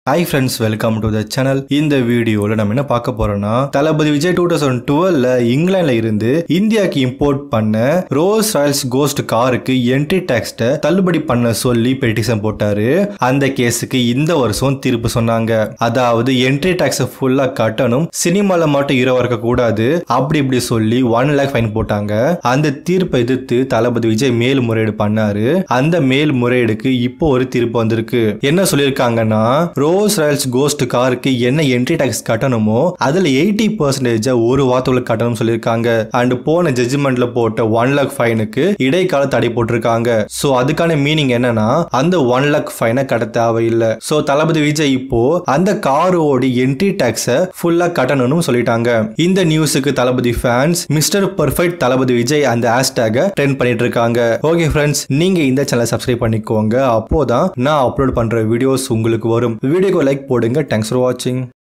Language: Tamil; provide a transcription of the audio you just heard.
hi friends welcome to the channel இந்த வீடியோவில் நம்ம என்ன பார்க்க போறோம்னா தளபதி விஜய் டூ தௌசண்ட் டுவெல்ல இங்கிலாந்துல இருந்து இந்தியாவுக்கு இம்போர்ட் பண்ண ரோல்ஸ் ராயல்ஸ் கோஸ்ட் காருக்கு என்ட்ரி டேக்ஸ்ட தள்ளுபடி பண்ண சொல்லி பெட்டிஷன் போட்டாரு அந்த கேஸுக்கு இந்த வருஷம் தீர்ப்பு சொன்னாங்க அதாவது என்ட்ரி டேக்ஸ் ஃபுல்லா கட்டணும் சினிமால மட்டும் ஹீரோ இருக்க கூடாது அப்படி இப்படி சொல்லி ஒன் லேக் ஃபைன் போட்டாங்க அந்த தீர்ப்பை எதிர்த்து தளபதி விஜய் மேல்முறையீடு பண்ணாரு அந்த மேல்முறையீடுக்கு இப்போ ஒரு தீர்ப்பு வந்திருக்கு என்ன சொல்லியிருக்காங்கன்னா ரோஸ் ராயல்ஸ் கோஸ்ட் காருக்கு என்ன என்ட்ரி டாக்ஸ் கட்டணுமோ அதுல எயிட்டி பர்சன்டேஜ் ஒரு வாரத்துக்குள்ள கட்டணும் சொல்லியிருக்காங்க அண்ட் போன ஜட்ஜ்மெண்ட்ல போட்ட ஒன் லேக் ஃபைனுக்கு இடைக்கால தடை போட்டிருக்காங்க சோ அதுக்கான மீனிங் என்னன்னா அந்த ஒன் லேக் ஃபைனை கட்ட தேவையில்லை சோ தளபதி விஜய் இப்போ அந்த காரோட என்ட்ரி டாக்ஸ ஃபுல்லா கட்டணும்னு சொல்லிட்டாங்க இந்த நியூஸுக்கு Thalapathy fans mister perfect Thalapathy Vijay அந்த ஹேஷ்டேக ட்ரெண்ட் பண்ணிட்டு இருக்காங்க ஓகே ஃப்ரெண்ட்ஸ் நீங்க இந்த சேனலை சப்ஸ்கிரைப் பண்ணிக்கோங்க அப்போதான் நான் அப்லோட் பண்ற வீடியோஸ் உங்களுக்கு வரும் வீடியோக்கு லைக் போடுங்க தேங்க்ஸ் ஃபார் வாட்சிங்